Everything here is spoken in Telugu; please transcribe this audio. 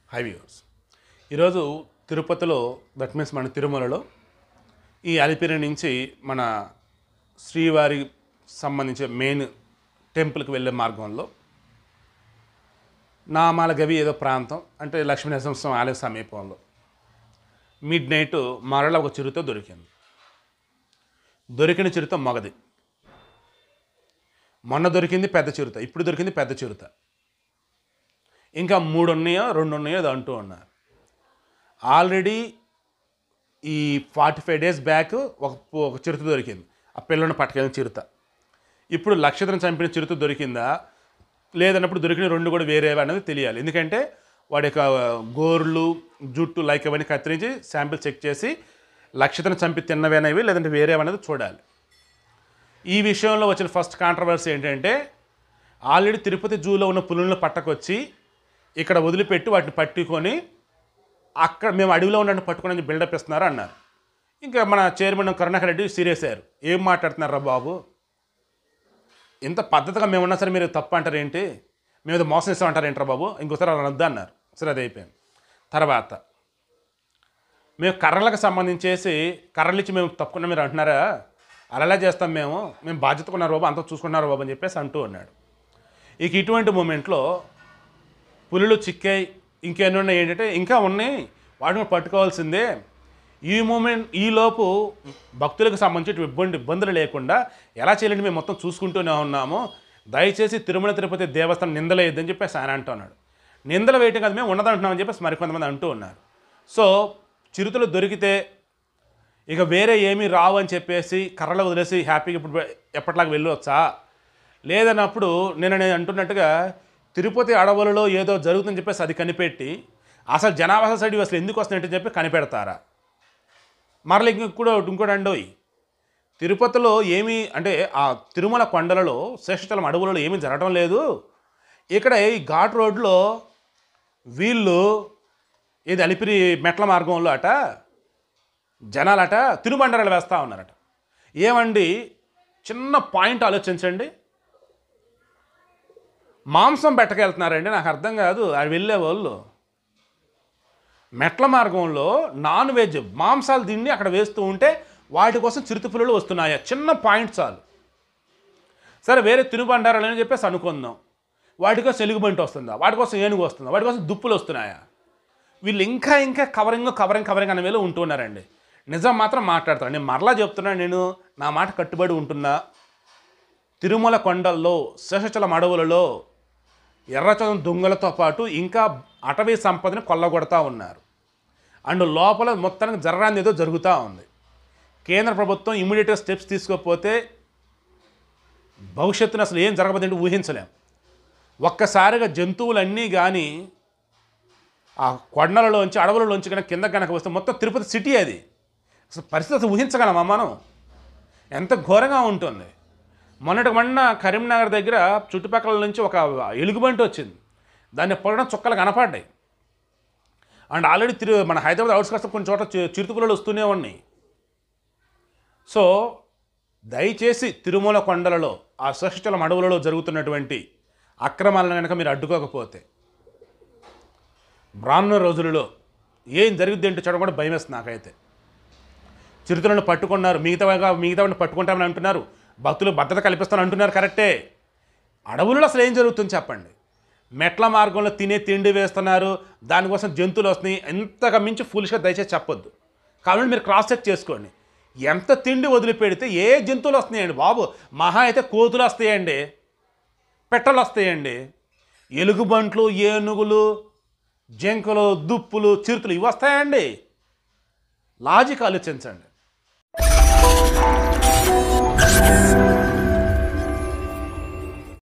హై వ్యూవర్స్ ఈరోజు తిరుపతిలో దట్ మీన్స్ మన తిరుమలలో ఈ అలిపిరి నుంచి మన శ్రీవారి సంబంధించిన మెయిన్ టెంపుల్కి వెళ్ళే మార్గంలో నామాల గవి ఏదో ప్రాంతం అంటే లక్ష్మీనరసింహస్వామి ఆలయ సమీపంలో మిడ్ నైట్ మరల ఒక చిరుత దొరికింది దొరికిన చిరుత మగది మొన్న దొరికింది పెద్ద చిరుత ఇప్పుడు దొరికింది పెద్ద చిరుత ఇంకా మూడు ఉన్నాయో రెండు ఉన్నాయో అది అంటూ ఉన్నారు ఆల్రెడీ ఈ ఫార్టీ ఫైవ్ డేస్ బ్యాక్ ఒక ఒక చిరుత దొరికింది ఆ పిల్లని పట్టుకెళ్ళిన చిరుత ఇప్పుడు లక్షత్రం చంపిన చిరుత దొరికిందా లేదన్నప్పుడు దొరికిన రెండు కూడా వేరేవా అనేది తెలియాలి ఎందుకంటే వాడి యొక్క గోర్లు జుట్టు లైక్ అవన్నీ కత్తిరించి శాంపిల్ చెక్ చేసి లక్షత్రం చంపి తిన్నవేనవి లేదంటే వేరేవనేది చూడాలి ఈ విషయంలో వచ్చిన ఫస్ట్ కాంట్రవర్సీ ఏంటంటే ఆల్రెడీ తిరుపతి జూలో ఉన్న పులులను పట్టకొచ్చి ఇక్కడ వదిలిపెట్టి వాటిని పట్టుకొని అక్కడ మేము అడవిలో ఉన్నట్టు పట్టుకుని బిల్డప్ ఇస్తున్నారు అన్నారు ఇంకా మన చైర్మన్ కరుణాకర్ రెడ్డి సీరియస్ అయ్యారు ఏం మాట్లాడుతున్నారా బాబు ఇంత పద్ధతిగా మేము ఉన్నా సరే మీరు తప్పు అంటారు ఏంటి మేము ఏదో మోసం ఇస్తామంటారు ఏంట్రా బాబు ఇంకోసారి అలా వద్దు అన్నారు సరే అది అయిపోయింది తర్వాత మేము కర్రలకు సంబంధించేసి కర్రలు ఇచ్చి మేము తప్పుకున్నా మీరు అంటున్నారా అలా చేస్తాం మేము మేము బాధ్యత ఉన్నారు బాబు అంతా చూసుకున్నారు బాబు అని చెప్పేసి అంటూ ఉన్నాడు ఇక ఇటువంటి మూమెంట్లో పులులు చిక్కాయి ఇంకెన్ని ఉన్నాయి ఏంటంటే ఇంకా ఉన్నాయి వాటిని కూడా పట్టుకోవాల్సిందే ఈ మూమెంట్ ఈలోపు భక్తులకు సంబంధించి ఇబ్బంది ఇబ్బందులు లేకుండా ఎలా చేయాలంటే మేము మొత్తం చూసుకుంటూనే ఉన్నాము దయచేసి తిరుమల తిరుపతి దేవస్థానం నిందలేయద్దని చెప్పేసి ఆయన అంటున్నాడు నిందలు వేయటం కాదు మేము ఉన్నదంటున్నామని చెప్పేసి మరికొంతమంది అంటూ ఉన్నారు సో చిరుతలు దొరికితే ఇక వేరే ఏమీ రావు అని చెప్పేసి కర్రలు వదిలేసి హ్యాపీగా ఇప్పుడు ఎప్పటిలాగా వెళ్ళొచ్చా లేదన్నప్పుడు నేను నేను అంటున్నట్టుగా తిరుపతి అడవులలో ఏదో జరుగుతుందని చెప్పేసి అది కనిపెట్టి అసలు జనాభా సైడ్ అసలు ఎందుకు వస్తున్నాయంటే చెప్పి కనిపెడతారా మరల ఇంకోటి ఇంకోటి అండోయ్ తిరుపతిలో ఏమీ అంటే ఆ తిరుమల కొండలలో శేషచలం అడవులలో ఏమీ జరగడం లేదు ఇక్కడ ఈ ఘాట్ రోడ్లో వీళ్ళు ఇది అలిపిరి మెట్ల మార్గంలో అట జనాలట తిరుబండరాలు వేస్తూ ఉన్నారట ఏమండి చిన్న పాయింట్ ఆలోచించండి మాంసం పెట్టకెళ్తున్నారండి నాకు అర్థం కాదు అది వెళ్ళే వాళ్ళు మెట్ల మార్గంలో నాన్ వెజ్ మాంసాలు తిండి అక్కడ వేస్తూ ఉంటే వాటి కోసం చిరుత పులులు వస్తున్నాయా చిన్న పాయింట్ చాలు సరే వేరే తినుబండారాలు అని చెప్పేసి అనుకుందాం వాటి కోసం ఎలుగుబంటి వస్తుందా వాటి కోసం ఏనుగు వస్తుందా వాటి కోసం దుప్పులు వస్తున్నాయా వీళ్ళు ఇంకా ఇంకా కవరింగ్ కవరింగ్ కవరింగ్ అనే వేళ ఉంటున్నారండి నిజం మాత్రం మాట్లాడతాను నేను మరలా చెప్తున్నాను నేను నా మాట కట్టుబడి ఉంటున్నా తిరుమల కొండల్లో శేషచలం అడవులలో ఎర్రచందం దొంగలతో పాటు ఇంకా అటవీ సంపదని కొల్లగొడతా ఉన్నారు అండ్ లోపల మొత్తానికి జరగరాని ఏదో జరుగుతూ ఉంది కేంద్ర ప్రభుత్వం ఇమీడియట్గా స్టెప్స్ తీసుకోకపోతే భవిష్యత్తును అసలు ఏం జరగబోతుంటే ఊహించలేం ఒక్కసారిగా జంతువులన్నీ కానీ ఆ కొండలలోంచి అడవులలోంచి కనుక కింద కనుక వస్తే మొత్తం తిరుపతి సిటీ అది అసలు పరిస్థితి అసలు ఊహించగలమా మనం ఎంత ఘోరంగా ఉంటుంది మొన్నటి మొన్న కరీంనగర్ దగ్గర చుట్టుపక్కల నుంచి ఒక ఎలుగుబంటి వచ్చింది దాన్ని పొడడం చుక్కలు కనపడ్డాయి అండ్ ఆల్రెడీ తిరు మన హైదరాబాద్ అవుట్స్కట్స్ కొన్ని చోట్ల చి- చిరుతపులు వస్తూనే ఉన్నాయి సో దయచేసి తిరుమల కొండలలో ఆ శేషచలం అడవులలో జరుగుతున్నటువంటి అక్రమాలను కనుక మీరు అడ్డుకోకపోతే రానున్న రోజులలో ఏం జరుగుద్ది ఏంటో చూడడం కూడా భయం వేస్తుంది నాకైతే చిరుతలను పట్టుకున్నారు మిగతా మిగతా వాడిని పట్టుకుంటామని అంటున్నారు భక్తులు భద్రత కల్పిస్తామని అంటున్నారు కరెక్టే అడవులలో అసలు ఏం జరుగుతుంది చెప్పండి మెట్ల మార్గంలో తినే తిండి వేస్తున్నారు దానికోసం జంతువులు వస్తున్నాయి ఎంతగా మించి ఫుల్స్గా దయచేసి చెప్పొద్దు కాబట్టి మీరు క్రాస్ చెక్ చేసుకోండి ఎంత తిండి వదిలిపెడితే ఏ జంతువులు వస్తున్నాయండి బాబు మహా అయితే కోతులు వస్తాయండి పెట్టలు వస్తాయండి ఎలుగుబంట్లు ఏనుగులు జింకలు దుప్పులు చిరుతలు ఇవి వస్తాయండి లాజిక్ ఆలోచించండి